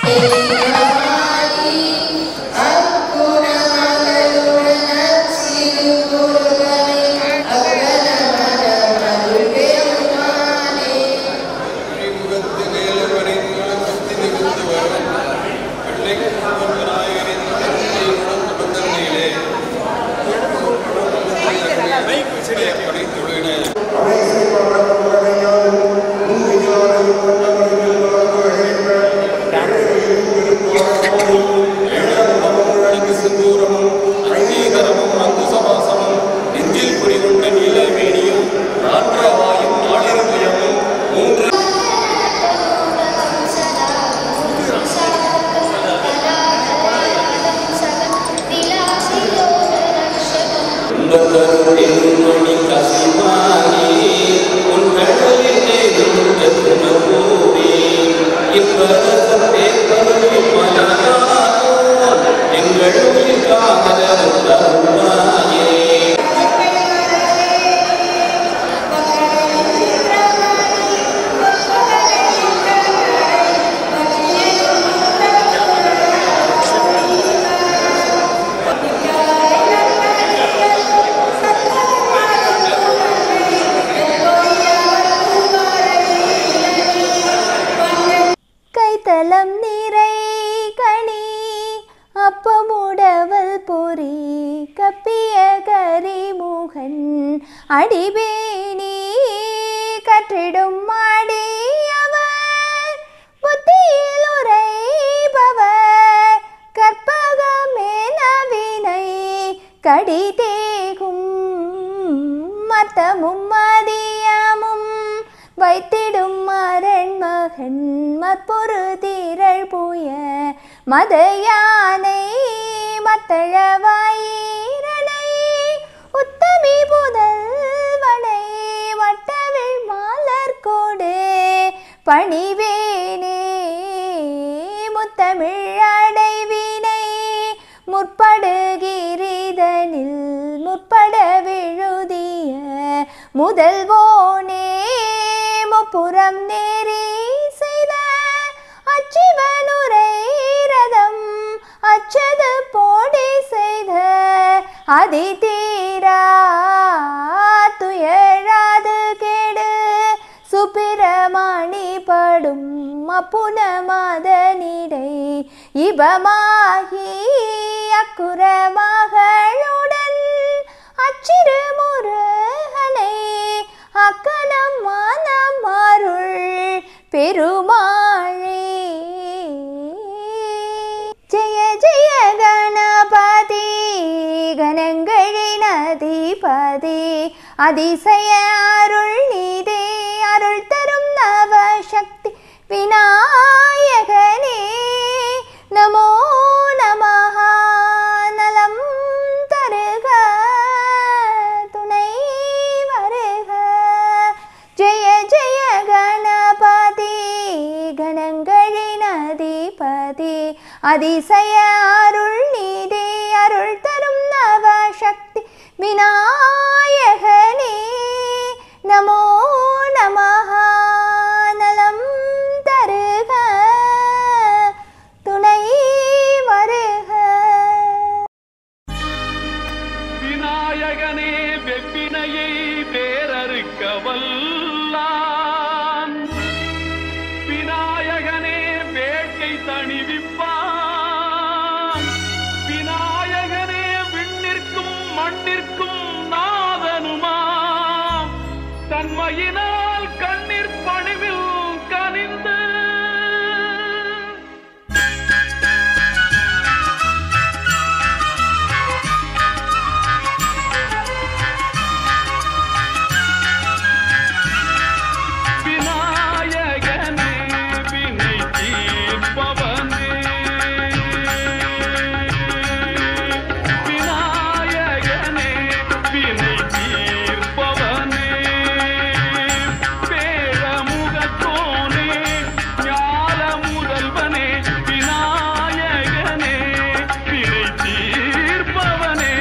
முகத்து வேலவரை குத்தி நிமிர்ந்து வரும் பிள்ளைக்கு விநாயகரின் உணர்ந்து பந்தனையிலே படைத்துள்ளன சிந்தூரமும் அங்கீகரமும் அங்கு சபாசமும் நெஞ்சில் குறிகொண்ட நீலமேனியும் நாற்றவாயும் நாளிருபயமும் மூன்று மணி கசிமானி உன் கடலில் ஏதும் எத்துணவூரி இப்பரசத்தே கருவி மலரானோ எங்கள் உயிர் காதல் தருவாயே கைத்தலம் நிறை கனி அப்பமுடவல் பொறி கப்பிய கரிமுகன் அடிபேணி கற்றிடும் மாடியவர் புத்தியில் உரைபவர் கற்பகமேனவினை கடிதேகும் மத்தமும் மதியமும் வைத்திடும் மரண் மகன் மற்பொரு திரள் புய மத யானை மத்தழவாயிரனை உத்தமி புதல்வனை வட்டவிழ் மாலர் கோடு பணிவேனே முத்தமிழ் அடைவினை முற்படுகிரிதனில் முற்பட விழுதிய முதல்வோனே முப்புறம் நேரி செய்த அச்சிவனுரை ரதம் அச்சது போடி செய்த அதி தீரா துயராது கேடு சுப்பிரமணி படும் அப்புன மதனிடை இபமாகி அக்குற மகளுடன் அச்சிறு முருகனை அக்கலம் மனம் அருள் பெருமாளே ஜெய ஜெய கணபதி கணங்களின் அதிபதி அதிசய அருள் நீதே அருள் தரும் நவசக்தி விநாயகனே நமோ நமஹ நலம் தருக துணை வருக ஜெய ஜெய கணபதி கணங்களின் அதிபதி அதிசய அருள் நீதே அருள் தரும் நவசக்தி விநாயகனே நமோ நமஹ நலம் தருக துணை வருக விநாயகனே வெப்பினையை வேறறுக்க வல்லான் விநாயகனே வேட்டை தணிவிப்பான் விநாயகனே விண்ணிற்கும் மண்ணிற்கும் நாதனுமாம் தன்மையினால் கண்ணீர் பணிவில் கனிந்து விநாயகனே வினை தீர்ப்பவனே விநாயகனே வினை தீர்ப்பவனே பேரமுகத்தோனே ஞால முதல்வனே விநாயகனே வினை தீர்ப்பவனே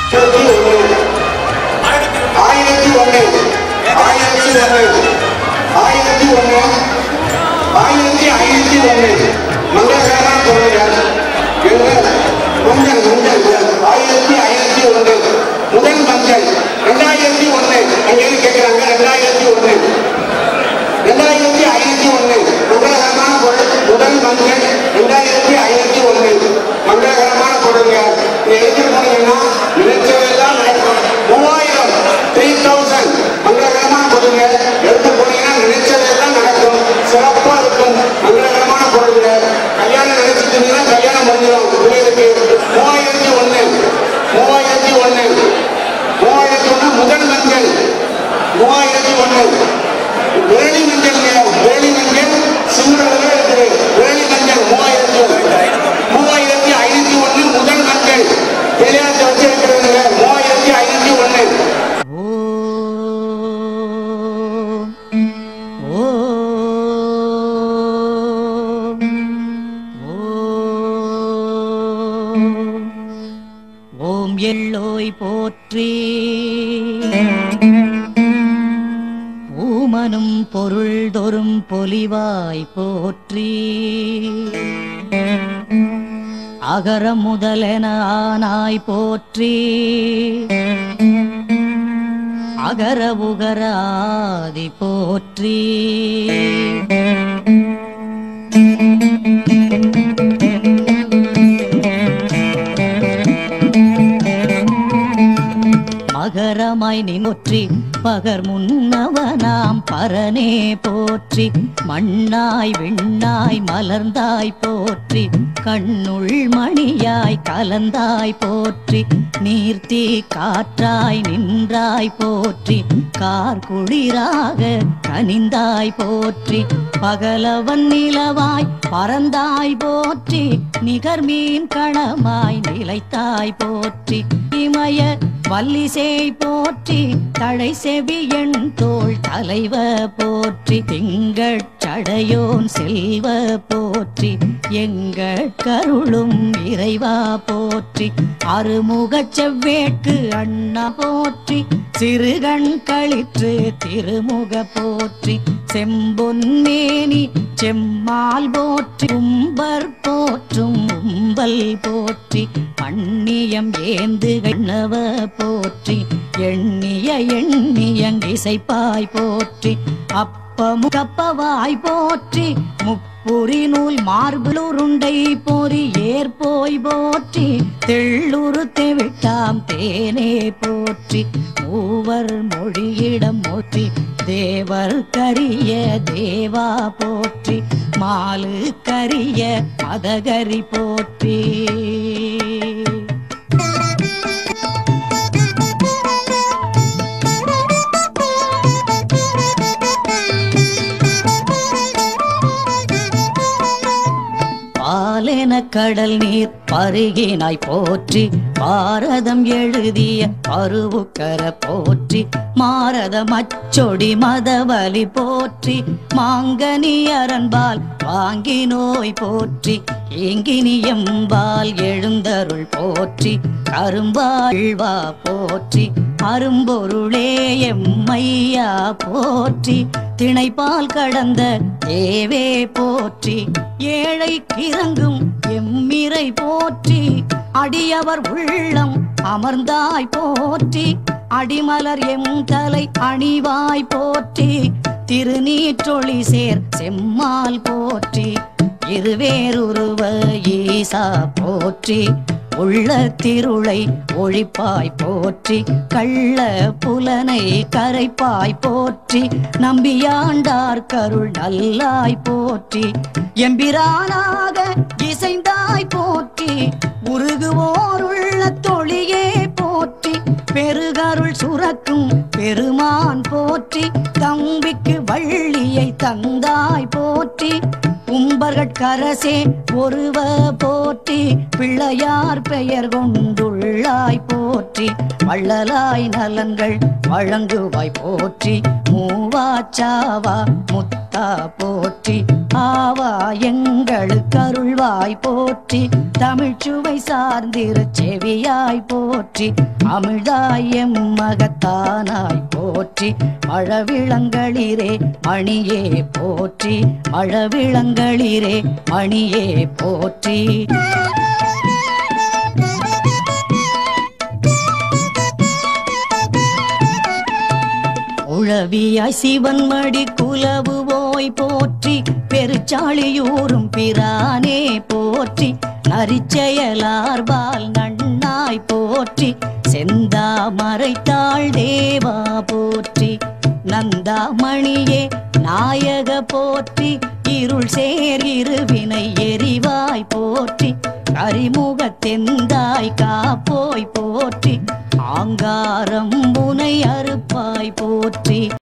ஆயிரத்தி ஒன்று ஆயிரத்தி ஒன்று ஆயிரத்தி ஒண்ணு ஆயிரத்தி ஐநூத்தி ஒண்ணு மங்களகரமான பொருள்கள் எங்க மஞ்சள் மஞ்சள் ஆயிரத்தி ஐநூத்தி ஒண்ணு முதல் மஞ்சள் ரெண்டாயிரத்தி ஒண்ணு அங்கேயும் கேட்கிறாங்க ரெண்டாயிரத்தி ஒண்ணு ரெண்டாயிரத்தி ஐநூத்தி ஒண்ணு மங்களகரமான பொருள் முதல் மஞ்சள் ரெண்டாயிரத்தி ஐநூத்தி ஒண்ணு மங்களகரமான பொருளுங்க இதை எடுத்துட்டு போனீங்கன்னா நினைச்சதெல்லாம் நடக்கும் மூவாயிரம் த்ரீ தௌசண்ட் மங்களகரமான பொருளுங்க எடுத்து போனீங்கன்னா நினைச்சதெல்லாம் நடக்கும் சிறப்பா இருக்கும் மங்களகரமான பொருளுங்க கல்யாணம் நினைச்சிட்டு இருந்தீங்கன்னா கல்யாணம் முடிஞ்சிடும் பிள்ளைகளுக்கு மூவாயிரத்தி ஒண்ணு மூவாயிரத்தி ஒண்ணு மூவாயிரத்தி ஒண்ணு முதல் மஞ்சள் மூவாயிரத்தி ஒண்ணு விரலி மஞ்சள்ங்க விரலி மஞ்சள் சிங்களத்துல இருக்குது விரலி மஞ்சள் மூவாயிரத்தி மூவாயிரத்தி ஐநூத்தி ஒண்ணு முதல் மஞ்சள் விளையாட்டு வச்சு இருக்கிறதுங்க மூவாயிரத்தி ஐநூத்தி ஒண்ணு ஓம் ஓம் ஓம் எல்லோய் போற்றி ஊமனும் பொருள் தொறும் பொலிவாய் போற்றி அகர முதலென ஆனாய் போற்றி அகர உகர ஆதி போற்றி மகரமாய் நின்றி பகர் முன்னவனாம் பரனே போற்றி மண்ணாய் விண்ணாய் மலர்ந்தாய் போற்றி கண்ணுள் மணியாய் கலந்தாய் போற்றி நீர்த்தி காற்றாய் நின்றாய் போற்றி கார் குளிராக கனிந்தாய் போற்றி பகலவன் நிலவாய் பறந்தாய் போற்றி நிகர் மீன் கணமாய் நிலைத்தாய் போற்றி இமய வல்லிசை போற்றி தழை செவியன் தோள் தலைவ போற்றி திங்கட் சடையோன் செல்வ போற்றி எங்கள் கருளும் இறைவா போற்றி அருமுகச் செவ்வேட்கு அண்ணா போற்றி சிறுகண் களிற்று திருமுக போற்றி செம்பொன்னேனி செம்மால் போற்றி உம்பர் போற்றும் உம்பல் போற்றி பண்ணியம் ஏந்து கண்ணவ போற்றி எண்ணிய எண்ணியங்கிசைப்பாய் போற்றி அப்பமு கப்பவாய் போற்றி முப்புரி நூல் மார்புளுருண்டை பொறி ஏற்போய் போற்றி தெள்ளுரு தெவிட்டாம் தேனே போற்றி மூவர் மொழியிடம் மொழி தேவர் கரிய தேவா போற்றி மாலு கரிய மதகரி போற்றி பாலென கடல் நீர் பருகினாய் போற்றி பாரதம் எழுதிய பருவுக்கர போற்றி மாரதம் அச்சொடி மதவலி போற்றி மாங்கனி அரண்பால் வாங்கி நோய் போற்றி ஏங்கினியம்பால் எழுந்தருள் போற்றி கரும்பாழ்வா போற்றி அரும்பொருளே எம்மையா போற்றி திணைப்பால் கடந்த தேவே போற்றி ஏழை கிறங்கும் எம்மிரை போற்றி அடியவர் உள்ளம் அமர்ந்தாய் போற்றி அடிமலர் எம் தலை அணிவாய் போற்றி திருநீற்றொளி சேர் செம்மால் போற்றி இருவேறுருவ ஈசா போற்றி உள்ள திருளை ஒழிப்பாய் போற்றி கள்ள புலனை கரைப்பாய் போற்றி நம்பியாண்டார் கருள் நல்லாய் போற்றி எம்பிரானாக இசைந்தாய் போற்றி உருகுவோர் உள்ள தொழியே போற்றி பெருகருள் சுரக்கும் பெருமான் போற்றி தம்பிக்கு வள்ளியை தந்தாய் போற்றி கும்பர்கட்கரசே ஒருவ போற்றி பிள்ளையார் பெயர் கொண்டுள்ளாய் போற்றி வள்ளலாய் நலன்கள் வழங்குவாய் போற்றி மூவாச்சாவா முத்த ஆத்தா போற்றி ஆவா எங்களுக்கு அருள்வாய் போற்றி தமிழ்ச்சுவை சார்ந்திரு செவியாய் போற்றி அமிழ்தாய் எம் மகத்தானாய் போற்றி மழவிளங்களிரே மணியே போற்றி மழவிளங்களிரே மணியே போற்றி உழவியாய் சிவன் மடி குலவுவோய் போற்றி பெருச்சாளியூரும் பிரானே போற்றி நரிச்செயலார்பால் நன்னாய் போற்றி செந்தாமரைத்தாள் தேவா போற்றி நந்தாமணியே நாயக போற்றி இருள் சேர் இருவினை எரிவாய் போற்றி அறிமுகத்தெந்தாய் காப்போய் போற்றி ஆங்காரம் புனை அறுப்பா